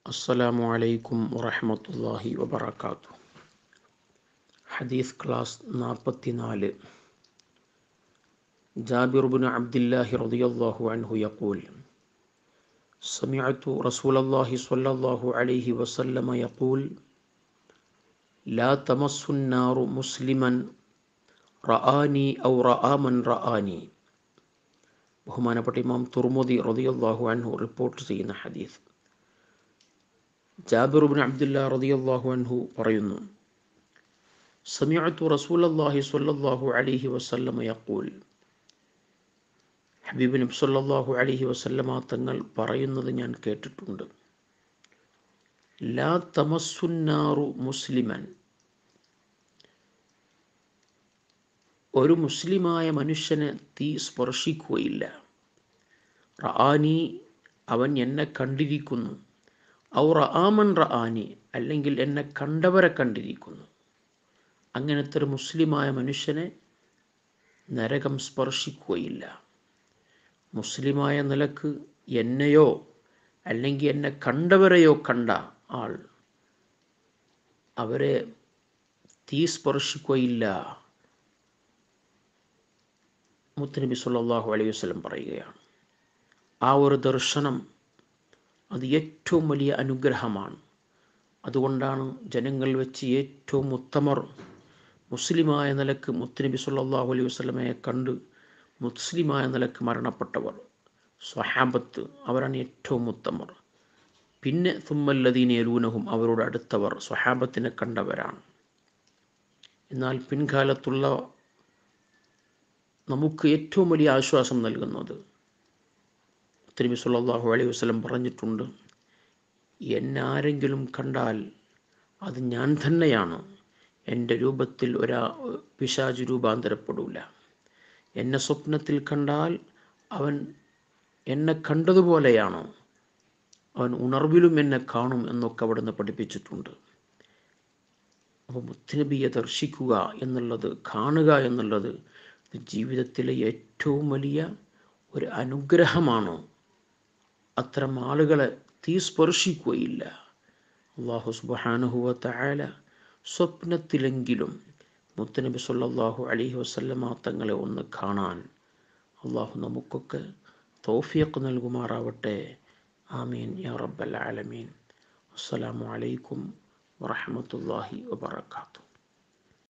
السلام عليكم ورحمة الله وبركاته حديث كلاس نابتي نالي جابر بن عبد الله رضي الله عنه يقول سمعت رسول الله صلى الله عليه وسلم يقول لا تمس النار مسلما رآني أو رأى من رآني ബഹുമാനപ്പെട്ട ഇമാം തുർമുദി റതിയല്ലാഹു അൻഹു റിപ്പോർട്ട് ചെയ്യുന്ന ഹദീസ് ജാബിറുബിൻ അബ്ദുല്ല റതിയല്ലാഹു അൻഹു പറയുന്നു സമിഅത്തു റസൂലല്ലാഹി സ്വല്ലല്ലാഹു അലൈഹി വസല്ലമ യഖൂൽ ഹബീബ് നബി സല്ലല്ലാഹു അലൈഹി വസല്ലമ തങ്ങൾ പറയുന്നത് ഞാൻ കേട്ടിട്ടുണ്ട് ലാ തമസ്സുന്നാറു മുസ്ലിമൻ ഒരു മുസ്ലിമായ മനുഷ്യനെ തീ സ്പർശിക്കുകയില്ല റആനി അവൻ എന്നെ കണ്ടിരിക്കുന്നു ഔ റആമൻ റആനി അല്ലെങ്കിൽ എന്നെ കണ്ടവരെ കണ്ടിരിക്കുന്നു അങ്ങനത്തെ ഒരു മുസ്ലിമായ മനുഷ്യനെ നരകം സ്പർശിക്കുകയില്ല മുസ്ലിമായ നിലക്ക് എന്നെയോ അല്ലെങ്കിൽ എന്നെ കണ്ടവരെയോ കണ്ട ആൾ അവരെ തീ സ്പർശിക്കുകയില്ല മുത്തനബി സല്ലാഹു അലൈഹി വസ്ലം പറയുകയാണ് ആ ഒരു ദർശനം അത് ഏറ്റവും വലിയ അനുഗ്രഹമാണ് അതുകൊണ്ടാണ് ജനങ്ങൾ വെച്ച് ഏറ്റവും ഉത്തമർ മുസ്ലിമായ നിലക്ക് മുത്തനബി സല്ലാഹു അലൈഹി വസ്ലമയെ കണ്ട് മുസ്ലിമായ നിലക്ക് മരണപ്പെട്ടവർ സ്വഹാബത്ത് അവരാണ് ഏറ്റവും ഉത്തമർ പിന്നെ തുമ്മല്ലദീനെ ലൂനഹും അവരോട് അടുത്തവർ സ്വഹാബത്തിനെ കണ്ടവരാണ് എന്നാൽ പിൻകാലത്തുള്ള നമുക്ക് ഏറ്റവും വലിയ ആശ്വാസം നൽകുന്നത് തിരുമി സല്ലാഹു അലൈഹി വസ്ലം പറഞ്ഞിട്ടുണ്ട് എന്നെ ആരെങ്കിലും കണ്ടാൽ അത് ഞാൻ തന്നെയാണ് എൻ്റെ രൂപത്തിൽ ഒരാ പിശാജ് രൂപാന്തരപ്പെടില്ല എന്നെ സ്വപ്നത്തിൽ കണ്ടാൽ അവൻ എന്നെ കണ്ടതുപോലെയാണ് അവൻ ഉണർവിലും എന്നെ കാണും എന്നൊക്കെ അവിടുന്ന് പഠിപ്പിച്ചിട്ടുണ്ട് അപ്പോൾ മുത്തനബിയെ ദർശിക്കുക എന്നുള്ളത് കാണുക എന്നുള്ളത് ജീവിതത്തിലെ ഏറ്റവും വലിയ ഒരു അനുഗ്രഹമാണ് അത്തരം ആളുകളെ തീ സ്പർശിക്കുകയില്ല അള്ളാഹു സുബാനുഹുവ തായാല സ്വപ്നത്തിലെങ്കിലും മുത്തനബി സല്ലാഹു അലഹി വസ്ല്ലമ തങ്ങളെ ഒന്ന് കാണാൻ അള്ളാഹു നമുക്കൊക്കെ തോഫിയക്ക് നൽകുമാറാവട്ടെ ആമീൻ യാ റബ്ബൽ ആലമീൻ അസ്സലാമു അലൈക്കും വറഹമത്തല്ലാഹി വബർക്കാത്തു